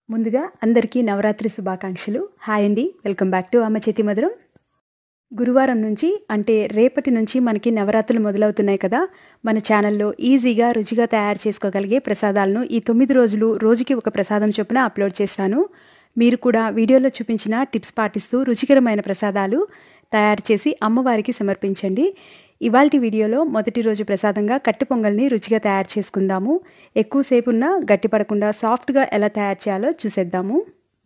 ముందుగా అందరికీ నవరాత్రి శుభాకాంక్షలు హాయ్ అండి వెల్కమ్ బ్యాక్ టు అమ్మ చేతి మధురం గురువారం నుంచి అంటే రేపటి నుంచి మనకి నవరాత్రులు మొదలవుతున్నాయి కదా మన ఛానల్లో ఈజీగా రుచిగా తయారు చేసుకోగలిగే ప్రసాదాలను ఈ తొమ్మిది రోజులు రోజుకి ఒక ప్రసాదం చొప్పున అప్లోడ్ చేస్తాను మీరు కూడా వీడియోలో చూపించిన టిప్స్ పాటిస్తూ రుచికరమైన ప్రసాదాలు తయారు చేసి అమ్మవారికి సమర్పించండి ఇవాల్టి వీడియోలో మొదటి రోజు ప్రసాదంగా కట్టు పొంగల్ని రుచిగా తయారు చేసుకుందాము ఎక్కువసేపు ఉన్న గట్టిపడకుండా సాఫ్ట్గా ఎలా తయారు చేయాలో చూసేద్దాము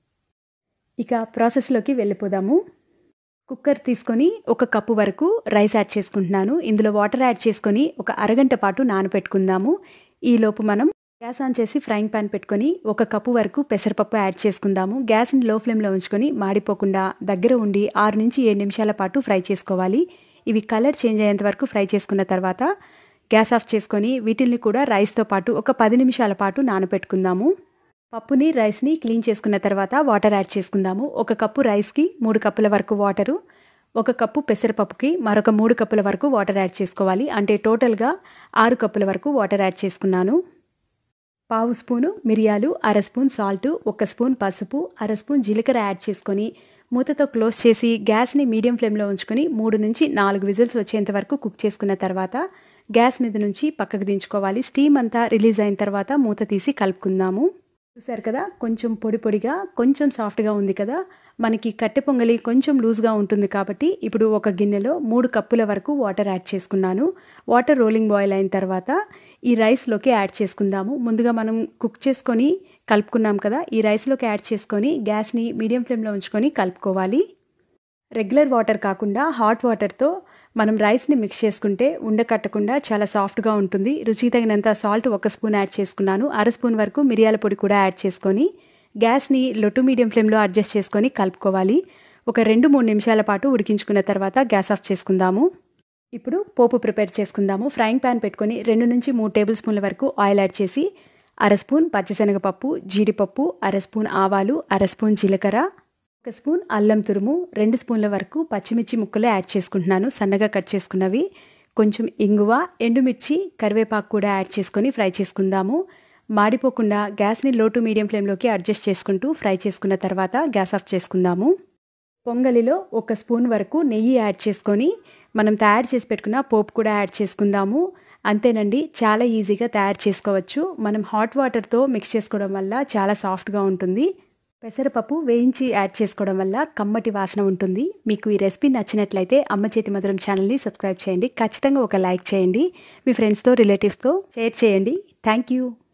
ఇక ప్రాసెస్లోకి వెళ్ళిపోదాము కుక్కర్ తీసుకొని ఒక కప్పు వరకు రైస్ యాడ్ చేసుకుంటున్నాను ఇందులో వాటర్ యాడ్ చేసుకొని ఒక అరగంట పాటు నానబెట్టుకుందాము ఈలోపు మనం గ్యాస్ ఆన్ చేసి ఫ్రైయింగ్ పాన్ పెట్టుకొని ఒక కప్పు వరకు పెసరపప్పు యాడ్ చేసుకుందాము గ్యాస్ని లో ఫ్లేమ్లో ఉంచుకొని మాడిపోకుండా దగ్గర ఉండి ఆరు నుంచి ఏడు నిమిషాల పాటు ఫ్రై చేసుకోవాలి ఇవి కలర్ చేంజ్ అయ్యేంత వరకు ఫ్రై చేసుకున్న తర్వాత గ్యాస్ ఆఫ్ చేసుకొని వీటిల్ని కూడా రైస్తో పాటు ఒక పది నిమిషాల పాటు నానబెట్టుకుందాము పప్పుని రైస్ని క్లీన్ చేసుకున్న తర్వాత వాటర్ యాడ్ చేసుకుందాము ఒక కప్పు రైస్కి మూడు కప్పుల వరకు వాటరు ఒక కప్పు పెసరపప్పుకి మరొక మూడు కప్పుల వరకు వాటర్ యాడ్ చేసుకోవాలి అంటే టోటల్గా ఆరు కప్పుల వరకు వాటర్ యాడ్ చేసుకున్నాను పావు స్పూను మిరియాలు అర స్పూన్ సాల్ట్ ఒక స్పూన్ పసుపు అర స్పూన్ జీలకర్ర యాడ్ చేసుకొని మూతతో క్లోజ్ చేసి గ్యాస్ని మీడియం ఫ్లేమ్లో ఉంచుకొని మూడు నుంచి నాలుగు విజిల్స్ వచ్చేంత వరకు కుక్ చేసుకున్న తర్వాత గ్యాస్ మీద నుంచి పక్కకు దించుకోవాలి స్టీమ్ అంతా రిలీజ్ అయిన తర్వాత మూత తీసి కలుపుకుందాము చూసారు కదా కొంచెం పొడి పొడిగా కొంచెం సాఫ్ట్గా ఉంది కదా మనకి కట్టె పొంగలి కొంచెం లూజ్గా ఉంటుంది కాబట్టి ఇప్పుడు ఒక గిన్నెలో మూడు కప్పుల వరకు వాటర్ యాడ్ చేసుకున్నాను వాటర్ రోలింగ్ బాయిల్ అయిన తర్వాత ఈ రైస్లోకి యాడ్ చేసుకుందాము ముందుగా మనం కుక్ చేసుకొని కలుపుకున్నాం కదా ఈ రైస్లోకి యాడ్ చేసుకొని గ్యాస్ని మీడియం ఫ్లేమ్లో ఉంచుకొని కలుపుకోవాలి రెగ్యులర్ వాటర్ కాకుండా హాట్ వాటర్తో మనం రైస్ని మిక్స్ చేసుకుంటే ఉండకట్టకుండా చాలా సాఫ్ట్గా ఉంటుంది రుచికి తగినంత సాల్ట్ ఒక స్పూన్ యాడ్ చేసుకున్నాను అర స్పూన్ వరకు మిరియాల పొడి కూడా యాడ్ చేసుకొని గ్యాస్ని లొట్టు మీడియం ఫ్లేమ్లో అడ్జస్ట్ చేసుకొని కలుపుకోవాలి ఒక రెండు మూడు నిమిషాల పాటు ఉడికించుకున్న తర్వాత గ్యాస్ ఆఫ్ చేసుకుందాము ఇప్పుడు పోపు ప్రిపేర్ చేసుకుందాము ఫ్రైయింగ్ ప్యాన్ పెట్టుకొని రెండు నుంచి మూడు టేబుల్ స్పూన్ల వరకు ఆయిల్ యాడ్ చేసి అర స్పూన్ పచ్చిశనగపప్పు జీడిపప్పు అర స్పూన్ ఆవాలు అర స్పూన్ జీలకర్ర ఒక స్పూన్ అల్లం తురుము రెండు స్పూన్ల వరకు పచ్చిమిర్చి ముక్కలు యాడ్ చేసుకుంటున్నాను సన్నగా కట్ చేసుకున్నవి కొంచెం ఇంగువ ఎండుమిర్చి కరివేపాకు కూడా యాడ్ చేసుకొని ఫ్రై చేసుకుందాము మాడిపోకుండా గ్యాస్ని లో టు మీడియం ఫ్లేమ్లోకి అడ్జస్ట్ చేసుకుంటూ ఫ్రై చేసుకున్న తర్వాత గ్యాస్ ఆఫ్ చేసుకుందాము పొంగలిలో ఒక స్పూన్ వరకు నెయ్యి యాడ్ చేసుకొని మనం తయారు చేసి పెట్టుకున్న పోపు కూడా యాడ్ చేసుకుందాము అంతేనండి చాలా ఈజీగా తయారు చేసుకోవచ్చు మనం హాట్ వాటర్తో మిక్స్ చేసుకోవడం వల్ల చాలా సాఫ్ట్గా ఉంటుంది పెసరపప్పు వేయించి యాడ్ చేసుకోవడం వల్ల కమ్మటి వాసన ఉంటుంది మీకు ఈ రెసిపీ నచ్చినట్లయితే అమ్మ చేతి మధురం ఛానల్ని సబ్స్క్రైబ్ చేయండి ఖచ్చితంగా ఒక లైక్ చేయండి మీ ఫ్రెండ్స్తో రిలేటివ్స్తో షేర్ చేయండి థ్యాంక్ యూ